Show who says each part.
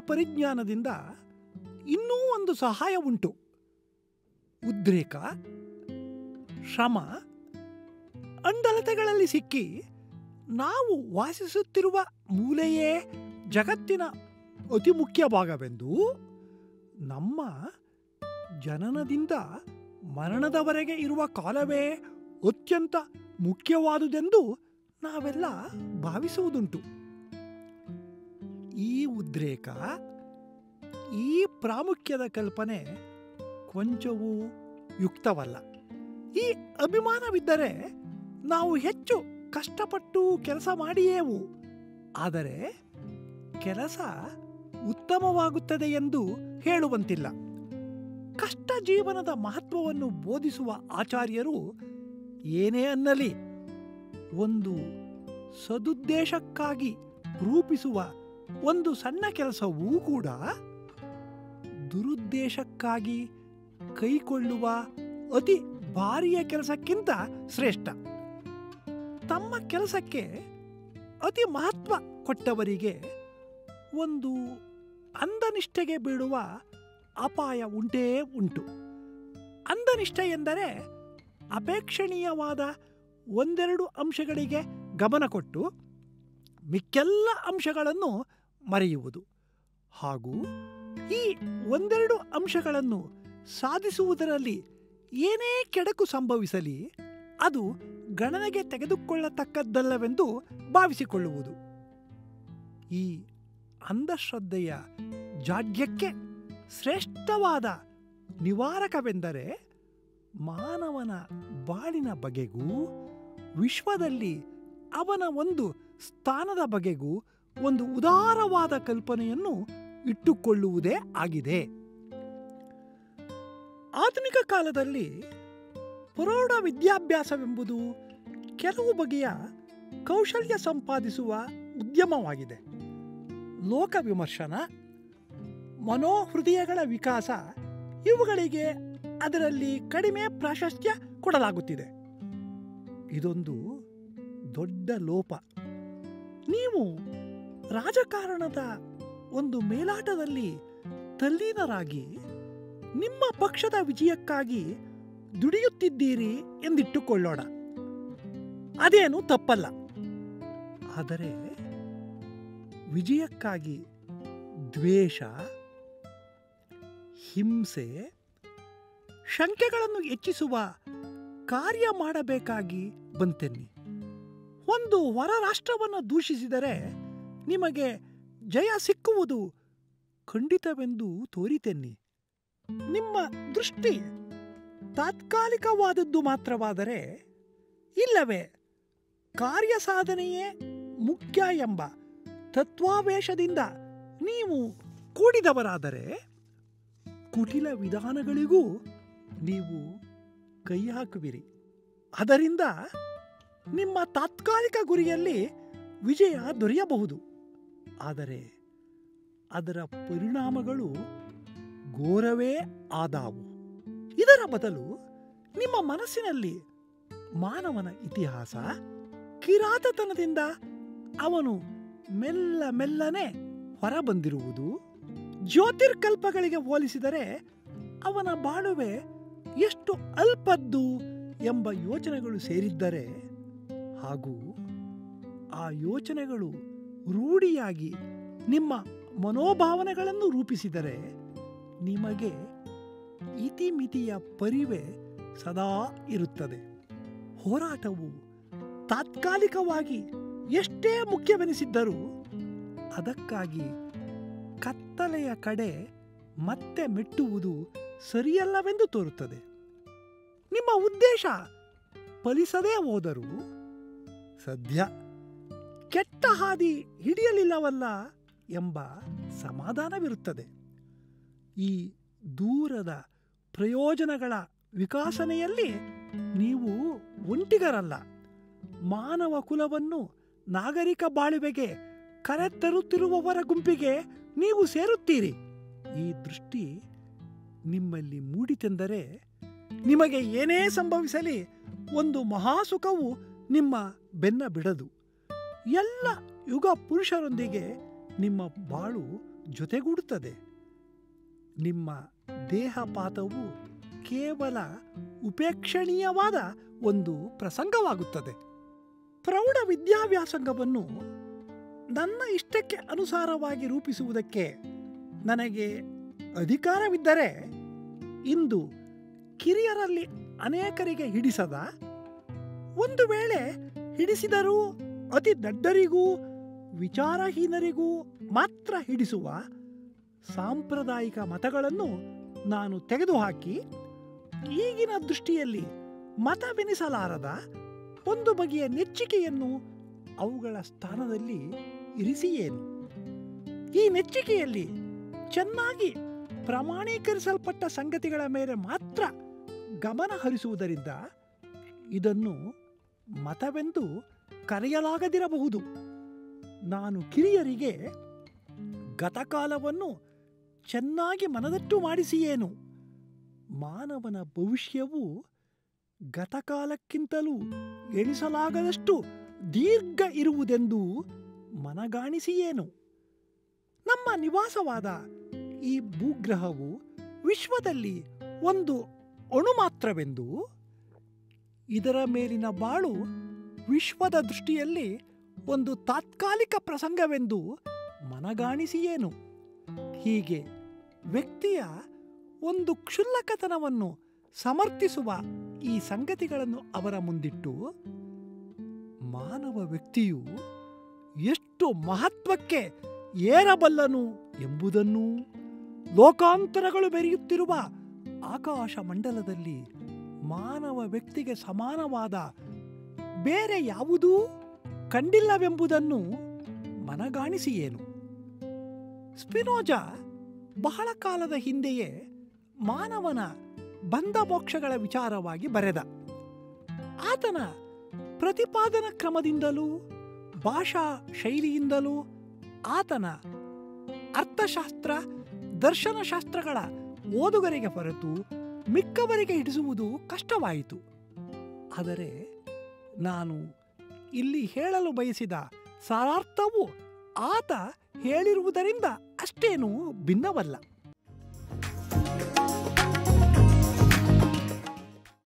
Speaker 1: ಪರಿಜ್ಞಾನದಿಂದ ಇನ್ನೂ ಒಂದು ಸಹಾಯ ಉಂಟು ಉದ್ರೇಕ ಶ್ರಮ ಅಂಡಲತೆಗಳಲ್ಲಿ ಸಿಕ್ಕಿ ನಾವು ವಾಸಿಸುತ್ತಿರುವ ಮೂಲೆಯೇ ಜಗತ್ತಿನ ಅತಿ ಮುಖ್ಯ ಭಾಗವೆಂದು ನಮ್ಮ ಜನನದಿಂದ ಮರಣದವರೆಗೆ ಇರುವ ಕಾಲವೇ ಅತ್ಯಂತ ಮುಖ್ಯವಾದುದೆಂದು ನಾವೆಲ್ಲ ಭಾವಿಸುವುದುಂಟು ಈ ಉದ್ರೇಕ ಈ ಪ್ರಾಮುಖ್ಯದ ಕಲ್ಪನೆ ಕೊಂಚವೂ ಯುಕ್ತವಲ್ಲ ಈ ಅಭಿಮಾನವಿದ್ದರೆ ನಾವು ಹೆಚ್ಚು ಕಷ್ಟಪಟ್ಟು ಕೆಲಸ ಮಾಡಿಯೇವು ಆದರೆ ಕೆಲಸ ಉತ್ತಮವಾಗುತ್ತದೆ ಎಂದು ಹೇಳುವಂತಿಲ್ಲ ಕಷ್ಟ ಜೀವನದ ಮಹತ್ವವನ್ನು ಬೋಧಿಸುವ ಆಚಾರ್ಯರು ಏನೇ ಅನ್ನಲಿ ಒಂದು ಸದುದ್ದೇಶಕ್ಕಾಗಿ ರೂಪಿಸುವ ಒಂದು ಸಣ್ಣ ಕೆಲಸವೂ ಕೂಡ ದುರುದ್ದೇಶಕ್ಕಾಗಿ ಕೈಕೊಳ್ಳುವ ಅತಿ ಭಾರಿಯ ಕೆಲಸಕ್ಕಿಂತ ಶ್ರೇಷ್ಠ ತಮ್ಮ ಕೆಲಸಕ್ಕೆ ಅತಿ ಮಹತ್ವ ಕೊಟ್ಟವರಿಗೆ ಒಂದು ಅಂಧನಿಷ್ಠೆಗೆ ಬೀಳುವ ಅಪಾಯ ಉಂಟೇ ಉಂಟು ಅಂಧನಿಷ್ಠೆ ಎಂದರೆ ಅಪೇಕ್ಷಣೀಯವಾದ ಒಂದೆರಡು ಅಂಶಗಳಿಗೆ ಗಮನ ಕೊಟ್ಟು ಮಿಕ್ಕೆಲ್ಲ ಅಂಶಗಳನ್ನು ಮರೆಯುವುದು ಹಾಗೂ ಈ ಒಂದೆರಡು ಅಂಶಗಳನ್ನು ಸಾಧಿಸುವುದರಲ್ಲಿ ಏನೇ ಕೆಡಕು ಸಂಭವಿಸಲಿ ಅದು ಗಣನೆಗೆ ತೆಗೆದುಕೊಳ್ಳತಕ್ಕದ್ದಲ್ಲವೆಂದು ಭಾವಿಸಿಕೊಳ್ಳುವುದು ಈ ಅಂಧಶ್ರದ್ಧೆಯ ಜಾಡ್ಯಕ್ಕೆ ಶ್ರೇಷ್ಠವಾದ ನಿವಾರಕವೆಂದರೆ ಮಾನವನ ಬಾಳಿನ ಬಗೆಗೂ ವಿಶ್ವದಲ್ಲಿ ಅವನ ಒಂದು ಸ್ಥಾನದ ಬಗೆಗೂ ಒಂದು ಉದಾರವಾದ ಕಲ್ಪನೆಯನ್ನು ಇಟ್ಟುಕೊಳ್ಳುವುದೇ ಆಗಿದೆ ಆಧುನಿಕ ಕಾಲದಲ್ಲಿ ಪ್ರೌಢ ವಿದ್ಯಾಭ್ಯಾಸವೆಂಬುದು ಕೆಲವು ಬಗೆಯ ಕೌಶಲ್ಯ ಸಂಪಾದಿಸುವ ಉದ್ಯಮವಾಗಿದೆ ಲೋಕ ವಿಮರ್ಶನ ಮನೋಹೃದಯಗಳ ವಿಕಾಸ ಇವುಗಳಿಗೆ ಅದರಲ್ಲಿ ಕಡಿಮೆ ಪ್ರಾಶಸ್ತ್ಯ ಕೊಡಲಾಗುತ್ತಿದೆ ಇದೊಂದು ದೊಡ್ಡ ಲೋಪ ನೀವು ರಾಜಕಾರಣದ ಒಂದು ಮೇಲಾಟದಲ್ಲಿ ತಲ್ಲೀನರಾಗಿ ನಿಮ್ಮ ಪಕ್ಷದ ವಿಜಯಕ್ಕಾಗಿ ದುಡಿಯುತ್ತಿದ್ದೀರಿ ಎಂದಿಟ್ಟುಕೊಳ್ಳೋಣ ಅದೇನು ತಪ್ಪಲ್ಲ ಆದರೆ ವಿಜಯಕ್ಕಾಗಿ ದ್ವೇಷ ಹಿಂಸೆ ಶಂಕೆಗಳನ್ನು ಹೆಚ್ಚಿಸುವ ಕಾರ್ಯ ಮಾಡಬೇಕಾಗಿ ಬಂತೆನ್ನಿ ಒಂದು ಹೊರ ರಾಷ್ಟ್ರವನ್ನು ದೂಷಿಸಿದರೆ ನಿಮಗೆ ಜಯ ಸಿಕ್ಕುವುದು ಖಂಡಿತವೆಂದು ತೋರಿತೆನ್ನಿ ನಿಮ್ಮ ದೃಷ್ಟಿ ತಾತ್ಕಾಲಿಕವಾದದ್ದು ಮಾತ್ರವಾದರೆ ಇಲ್ಲವೇ ಕಾರ್ಯ ಸಾಧನೆಯೇ ಮುಖ್ಯ ಎಂಬ ತತ್ವಾವೇಶದಿಂದ ನೀವು ಕೂಡಿದವರಾದರೆ ಕುಟಿಲ ವಿಧಾನಗಳಿಗೂ ನೀವು ಕೈ ಹಾಕುವಿರಿ ಅದರಿಂದ ನಿಮ್ಮ ತಾತ್ಕಾಲಿಕ ಗುರಿಯಲ್ಲಿ ವಿಜಯ ದೊರೆಯಬಹುದು ಆದರೆ ಅದರ ಪರಿಣಾಮಗಳು ಘೋರವೇ ಆದಾವು ಇದರ ಬದಲು ನಿಮ್ಮ ಮನಸ್ಸಿನಲ್ಲಿ ಮಾನವನ ಇತಿಹಾಸ ಕಿರಾತತನದಿಂದ ಅವನು ಮೆಲ್ಲ ಮೆಲ್ಲನೆ ಹೊರಬಂದಿರುವುದು ಜ್ಯೋತಿರ್ಕಲ್ಪಗಳಿಗೆ ಹೋಲಿಸಿದರೆ ಅವನ ಬಾಳುವೆ ಎಷ್ಟು ಅಲ್ಪದ್ದು ಎಂಬ ಯೋಚನೆಗಳು ಸೇರಿದ್ದರೆ ಹಾಗೂ ಆ ಯೋಚನೆಗಳು ರೂಢಿಯಾಗಿ ನಿಮ್ಮ ಮನೋಭಾವನೆಗಳನ್ನು ರೂಪಿಸಿದರೆ ನಿಮಗೆ ಇತಿಮಿತಿಯ ಪರಿವೆ ಸದಾ ಇರುತ್ತದೆ ಹೋರಾಟವು ತಾತ್ಕಾಲಿಕವಾಗಿ ಎಷ್ಟೇ ಮುಖ್ಯವೆನಿಸಿದ್ದರೂ ಅದಕ್ಕಾಗಿ ಕತ್ತಲೆಯ ಕಡೆ ಮತ್ತೆ ಮೆಟ್ಟುವುದು ಸರಿಯಲ್ಲವೆಂದು ತೋರುತ್ತದೆ ನಿಮ್ಮ ಉದ್ದೇಶ ಫಲಿಸದೇ ಹೋದರೂ ಸದ್ಯ ಕೆಟ್ಟ ಹಾದಿ ಹಿಡಿಯಲಿಲ್ಲವಲ್ಲ ಎಂಬ ಸಮಾಧಾನವಿರುತ್ತದೆ ಈ ದೂರದ ಪ್ರಯೋಜನಗಳ ವಿಕಾಸನೆಯಲ್ಲಿ ನೀವು ಒಂಟಿಗರಲ್ಲ ಮಾನವ ಕುಲವನ್ನು ನಾಗರಿಕ ಬಾಳುವೆಗೆ ಕರೆತರುತ್ತಿರುವವರ ಗುಂಪಿಗೆ ನೀವು ಸೇರುತ್ತೀರಿ ಈ ದೃಷ್ಟಿ ನಿಮ್ಮಲ್ಲಿ ಮೂಡಿತೆಂದರೆ ನಿಮಗೆ ಏನೇ ಸಂಭವಿಸಲಿ ಒಂದು ಮಹಾಸುಖವು ನಿಮ್ಮ ಬೆನ್ನ ಬಿಡದು ಎಲ್ಲ ಯುಗ ಪುರುಷರೊಂದಿಗೆ ನಿಮ್ಮ ಬಾಳು ಜೊತೆಗೂಡುತ್ತದೆ ನಿಮ್ಮ ದೇಹಪಾತವು ಕೇವಲ ಉಪೇಕ್ಷಣೀಯವಾದ ಒಂದು ಪ್ರಸಂಗವಾಗುತ್ತದೆ ಪ್ರೌಢ ವಿದ್ಯಾವ್ಯಾಸಂಗವನ್ನು ನನ್ನ ಇಷ್ಟಕ್ಕೆ ಅನುಸಾರವಾಗಿ ರೂಪಿಸುವುದಕ್ಕೆ ನನಗೆ ಅಧಿಕಾರವಿದ್ದರೆ ಇಂದು ಕಿರಿಯರಲ್ಲಿ ಅನೇಕರಿಗೆ ಹಿಡಿಸದ ಒಂದು ವೇಳೆ ಹಿಡಿಸಿದರೂ ಅತಿ ದಡ್ಡರಿಗೂ ವಿಚಾರಹೀನರಿಗೂ ಮಾತ್ರ ಹಿಡಿಸುವ ಸಾಂಪ್ರದಾಯಿಕ ಮತಗಳನ್ನು ನಾನು ತೆಗೆದುಹಾಕಿ ಈಗಿನ ದೃಷ್ಟಿಯಲ್ಲಿ ಮತವೆನಿಸಲಾರದ ಒಂದು ಬಗೆಯ ನೆಚ್ಚಿಕೆಯನ್ನು ಅವುಗಳ ಸ್ಥಾನದಲ್ಲಿ ಇರಿಸಿಯೇನು ಈ ನೆಚ್ಚಿಕೆಯಲ್ಲಿ ಚೆನ್ನಾಗಿ ಪ್ರಮಾಣೀಕರಿಸಲ್ಪಟ್ಟ ಸಂಗತಿಗಳ ಮೇಲೆ ಮಾತ್ರ ಗಮನ ಹರಿಸುವುದರಿಂದ ಇದನ್ನು ಮತವೆಂದು ಕರೆಯಲಾಗದಿರಬಹುದು ನಾನು ಕಿರಿಯರಿಗೆ ಗತಕಾಲವನ್ನು ಚೆನ್ನಾಗಿ ಮನದಟ್ಟು ಮಾಡಿಸಿಯೇನು ಮಾನವನ ಭವಿಷ್ಯವು ಗತಕಾಲಕ್ಕಿಂತಲೂ ಎಣಿಸಲಾಗದಷ್ಟು ದೀರ್ಘ ಇರುವುದೆಂದು ಮನಗಾಣಿಸಿಯೇನು ನಮ್ಮ ನಿವಾಸವಾದ ಈ ಭೂಗ್ರಹವು ವಿಶ್ವದಲ್ಲಿ ಒಂದು ಅಣು ಮಾತ್ರವೆಂದು ಇದರ ಮೇಲಿನ ಬಾಳು ವಿಶ್ವದ ದೃಷ್ಟಿಯಲ್ಲಿ ಒಂದು ತಾತ್ಕಾಲಿಕ ಪ್ರಸಂಗವೆಂದು ಮನಗಾಣಿಸಿಯೇನು ಹೀಗೆ ವ್ಯಕ್ತಿಯ ಒಂದು ಕ್ಷುಲ್ಲಕತನವನ್ನು ಸಮರ್ಥಿಸುವ ಈ ಸಂಗತಿಗಳನ್ನು ಅವರ ಮುಂದಿಟ್ಟು ಮಾನವ ವ್ಯಕ್ತಿಯು ಎಷ್ಟು ಮಹತ್ವಕ್ಕೆ ಏರಬಲ್ಲನು ಎಂಬುದನ್ನು ಲೋಕಾಂತರಗಳು ಬೆರೆಯುತ್ತಿರುವ ಆಕಾಶ ಮಂಡಲದಲ್ಲಿ ಮಾನವ ವ್ಯಕ್ತಿಗೆ ಸಮಾನವಾದ ಬೇರೆ ಯಾವುದೂ ಕಂಡಿಲ್ಲವೆಂಬುದನ್ನು ಮನಗಾಣಿಸಿಯೇನು ಸ್ಪಿನೋಜ ಬಹಳ ಕಾಲದ ಹಿಂದೆಯೇ ಮಾನವನ ಬಂಧ ಮೋಕ್ಷಗಳ ವಿಚಾರವಾಗಿ ಬರೆದ ಆತನ ಪ್ರತಿಪಾದನ ಕ್ರಮದಿಂದಲೂ ಭಾಷಾ ಶೈಲಿಯಿಂದಲೂ ಆತನ ಅರ್ಥಶಾಸ್ತ್ರ ದರ್ಶನಶಾಸ್ತ್ರಗಳ ಓದುಗರಿಗೆ ಹೊರತು ಮಿಕ್ಕವರಿಗೆ ಹಿಡಿಸುವುದು ಕಷ್ಟವಾಯಿತು ಆದರೆ ನಾನು ಇಲ್ಲಿ ಹೇಳಲು ಬಯಸಿದ ಸಾರಾರ್ಥವು ಆತ ಹೇಳಿರುವುದರಿಂದ ಅಷ್ಟೇನೂ ಭಿನ್ನವಲ್ಲ